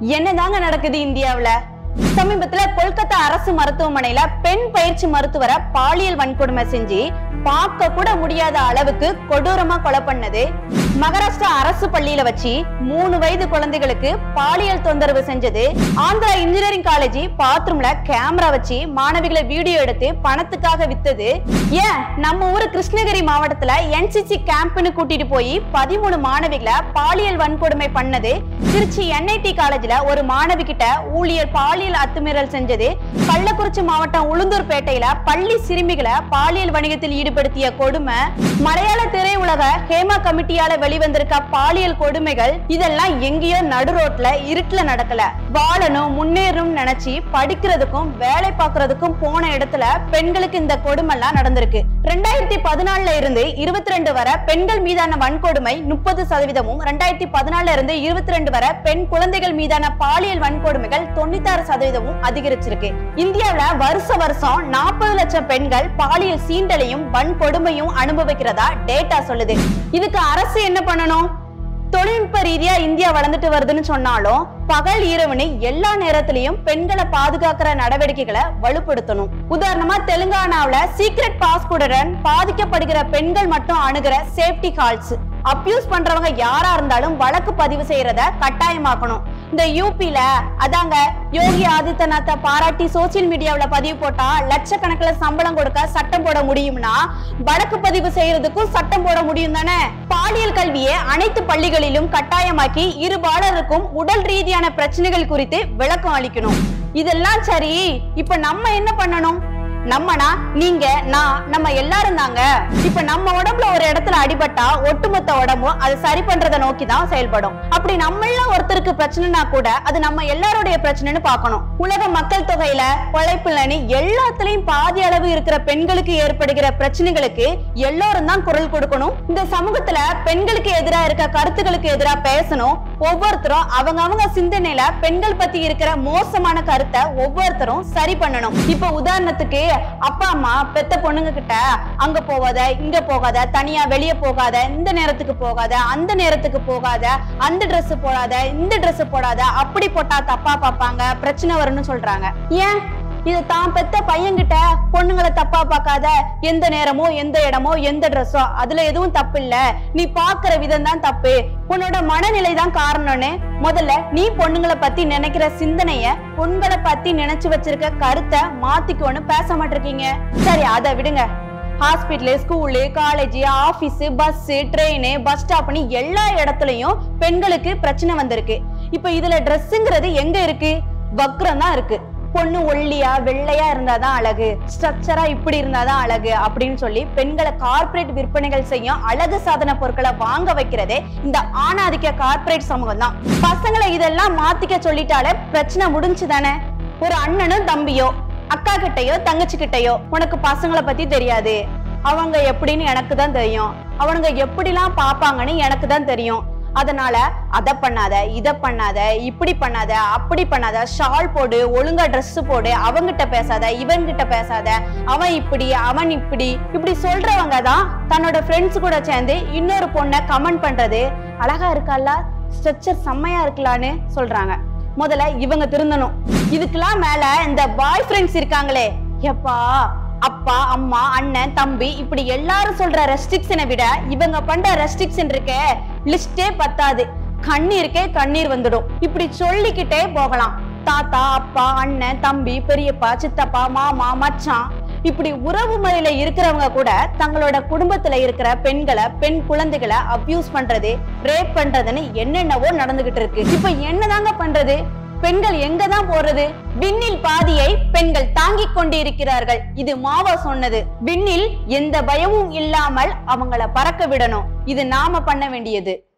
என்னதாங்க நடக்குது இந்தியாவுல சமீபத்துல கொல்கத்தா அரசு மருத்துவமனையில பெண் பயிற்சி மருத்துவரை பாலியல் வன்கொடுமை செஞ்சு பார்க்க கூட முடியாத அளவுக்கு கொடூரமா கொலை பண்ணது மகாராஷ்டிரா அரசு பள்ளியில வச்சு மூணு வயது குழந்தைகளுக்கு பாலியல் தொந்தரவு செஞ்சது ஆந்திரா இன்ஜினியரிங் காலேஜ் பாத்ரூம்ல கேமரா வச்சு மாணவிகளை வீடியோ எடுத்து பணத்துக்காக வித்தது ஏன் நம்ம ஊரு கிருஷ்ணகிரி மாவட்டத்துல என்சிசி கேம்ப்னு கூட்டிட்டு போய் பதிமூணு மாணவிகளை பாலியல் வன்கொடுமை பண்ணது திருச்சி என்ஐடி காலேஜ்ல ஒரு மாணவி கிட்ட ஊழியர் பாலியல் அத்துமீறல் செஞ்சது கள்ளக்குறிச்சி மாவட்டம் உளுந்தூர்பேட்டையில பள்ளி சிறுமிகளை பாலியல் வணிகத்தில் ஈடுபடுத்திய கொடுமை மலையாள திரையுலக ஹேமா கமிட்டியால வெளிவந்திருக்க பாலியல் கொடுமைகள் இதெல்லாம் எங்கேயோ நடு ரோட்ல இருட்டுல நடக்கல வாழணும் முன்னேறணும் நினைச்சு படிக்கிறதுக்கும் வேலை பார்க்கறதுக்கும் போன இடத்துல பெண்களுக்கு இந்த கொடுமை எல்லாம் நடந்திருக்கு ரெண்டாயிரத்தி பதினாலுல இருந்து இருபத்தி ரெண்டு வரை பெண்கள் மீதான வன்கொடுமை முப்பது சதவீதமும் ரெண்டாயிரத்தி பதினாலுல இருந்து இருபத்தி ரெண்டு வரை பெண் குழந்தைகள் மீதான பாலியல் வன்கொடுமைகள் தொண்ணூத்தாறு சதவீதமும் அதிகரிச்சிருக்கு இந்தியாவுல வருஷ வருஷம் நாற்பது லட்சம் பெண்கள் பாலியல் சீண்டலையும் வன்கொடுமையும் அனுபவிக்கிறதா டேட்டா சொல்லுது இதுக்கு அரசு என்ன பண்ணணும் தொழில்நுட்ப ரீதியா இந்தியா வளர்ந்துட்டு வருதுன்னு சொன்னாலும் பகல் இரவுன்னு எல்லா நேரத்திலையும் பெண்களை பாதுகாக்கிற நடவடிக்கைகளை வலுப்படுத்தணும் உதாரணமா தெலுங்கானாவுல சீக்ரெட் பாஸ்போர்ட்டுடன் பாதிக்கப்படுகிற பெண்கள் மட்டும் அணுகிற சேஃப்டி கால்ஸ் அப்யூஸ் பண்றவங்க யாரா இருந்தாலும் வழக்கு பதிவு செய்யறத கட்டாயமாக்கணும் இந்த யூபில அதாங்க யோகி ஆதித்யநாத்தை பாராட்டி சோசியல் மீடியாவுல பதிவு போட்டா லட்சக்கணக்கில் சம்பளம் கொடுக்க சட்டம் போட முடியும்னா வழக்கு பதிவு செய்யறதுக்கும் சட்டம் போட முடியும் தானே பாலியல் கல்வியை அனைத்து பள்ளிகளிலும் கட்டாயமாக்கி இரு பாலருக்கும் உடல் ரீதியான பிரச்சனைகள் குறித்து விளக்கம் அளிக்கணும் இதெல்லாம் சரி இப்ப நம்ம என்ன பண்ணணும் நம்மனா நீங்க நான் நம்ம எல்லாரும் தாங்க இப்ப நம்ம உடம்புல ஒரு இடத்துல அடிபட்டா ஒட்டுமொத்த உடம்பும் அது சரி பண்றதை நோக்கி தான் செயல்படும் அப்படி நம்மள ஒருத்தருக்கு பிரச்சனைனா கூட அது நம்ம எல்லாருடைய பிரச்சனைன்னு பார்க்கணும் உலக மக்கள் தொகையில உழைப்புலன்னு எல்லாத்துலயும் பாதி அளவு இருக்கிற பெண்களுக்கு ஏற்படுகிற பிரச்சனைகளுக்கு எல்லோரும் தான் குரல் கொடுக்கணும் இந்த சமூகத்துல பெண்களுக்கு எதிரா இருக்க கருத்துக்களுக்கு எதிரா பேசணும் ஒவ்வொருத்தரும் அவங்க அவங்க சிந்தனையில பெண்கள் பத்தி இருக்கிற மோசமான கருத்தை ஒவ்வொருத்தரும் சரி பண்ணணும் இப்ப உதாரணத்துக்கு அப்பா அம்மா பெத்த பொண்ணுங்க கிட்ட அங்க போகாத இங்க போகாத தனியா வெளியே போகாத இந்த நேரத்துக்கு போகாத அந்த நேரத்துக்கு போகாத அந்த Dress போடாத இந்த Dress போடாத அப்படி போட்டா தப்பா பார்ப்பாங்க பிரச்சனை வரும்னு சொல்றாங்க ஏன் இது தான் பெத்த பையன்கிட்ட பொண்ணுங்களை தப்பா பார்க்காத எந்த நேரமோ எந்த இடமோ எந்த ட்ரெஸ்ஸோ அதுல எதுவும் தப்பு இல்ல நீ பாக்குற விதம் தான் தப்பு உன்னோட மனநிலை தான் காரணம்னு முதல்ல நீ பொண்ணுங்களை பத்தி நினைக்கிற சிந்தனைய பொண்களை பத்தி நினைச்சு வச்சிருக்க கருத்தை மாத்திக்கோன்னு பேச மாட்டிருக்கீங்க சரி அதை விடுங்க hospital school college office bus train bus ஸ்டாப்னு எல்லா இடத்துலயும் பெண்களுக்கு பிரச்சனை வந்திருக்கு இப்ப இதுல ட்ரெஸ்ஸுங்கிறது எங்க இருக்கு வக்ரம் தான் இருக்கு பொண்ணு ஒல்லியா வெள்ளையா இருந்தாதான் அழகு ஸ்ட்ரக்சரா இப்படி இருந்தாதான் அழகு அப்படின்னு சொல்லி பெண்களை கார்ப்பரேட் விற்பனைகள் செய்யும் அழகு சாதன பொருட்களை வாங்க வைக்கிறதே இந்த ஆணாதிக்க கார்ப்பரேட் சமூகம் தான் பசங்களை இதெல்லாம் மாத்திக்க சொல்லிட்டாலே பிரச்சனை முடிஞ்சு தானே ஒரு அண்ணனும் தம்பியோ அக்கா கிட்டயோ தங்கச்சி கிட்டயோ உனக்கு பசங்களை பத்தி தெரியாது அவங்க எப்படின்னு எனக்கு தான் தெரியும் அவனுங்க எப்படிலாம் பாப்பாங்கன்னு எனக்கு தான் தெரியும் அதனால அத பண்ணாத இத பண்ணாத இப்படி பண்ணாத அப்படி பண்ணாத ஷால் போடு ஒழுங்கா Dress போடு அவங்கிட்ட பேசாத இவன்கிட்ட பேசாத அவன் இப்படி அவன் இப்படி இப்படி சொல்றவங்க தான் தன்னோட ஃப்ரெண்ட்ஸ் கூட சேர்ந்து இன்னொரு பொண்ணை கமெண்ட் பண்றது அழகா இருக்கால ஸ்ட்ரக்சர் செம்மையா இருக்கலான்னு சொல்றாங்க முதல்ல இவங்க திருந்தணும் இதுக்கெல்லாம் மேல இந்த பாய் ஃப்ரெண்ட்ஸ் இருக்காங்களே எப்பா அப்பா அம்மா அண்ணன் தம்பி இப்படி எல்லாரும் சொல்ற ரெஸ்ட்ரிக்ஷனை விட இவங்க பண்ற ரெஸ்ட்ரிக்ஷன் இருக்கே லிஸ்டே பத்தாது கண்ணீருக்கே கண்ணீர் வந்துடும் இப்படி சொல்லிக்கிட்டே போகலாம் தாத்தா அப்பா அண்ணன் தம்பி பெரியப்பா சித்தப்பா மாமா மச்சான் இப்படி உறவு முறையில இருக்கிறவங்க கூட தங்களோட குடும்பத்துல இருக்கிற பெண்களை பெண் குழந்தைகளை அபியூஸ் பண்றது ரேப் பண்றதுன்னு என்னென்னவோ நடந்துகிட்டு இருக்கு இப்ப என்னதாங்க பண்றது பெண்கள் எங்க தான் போறது விண்ணில் பாதியை பெண்கள் தாங்கிக் கொண்டிருக்கிறார்கள் இது மாவா சொன்னது விண்ணில் எந்த பயமும் இல்லாமல் அவங்கள பறக்க விடணும் இது நாம பண்ண வேண்டியது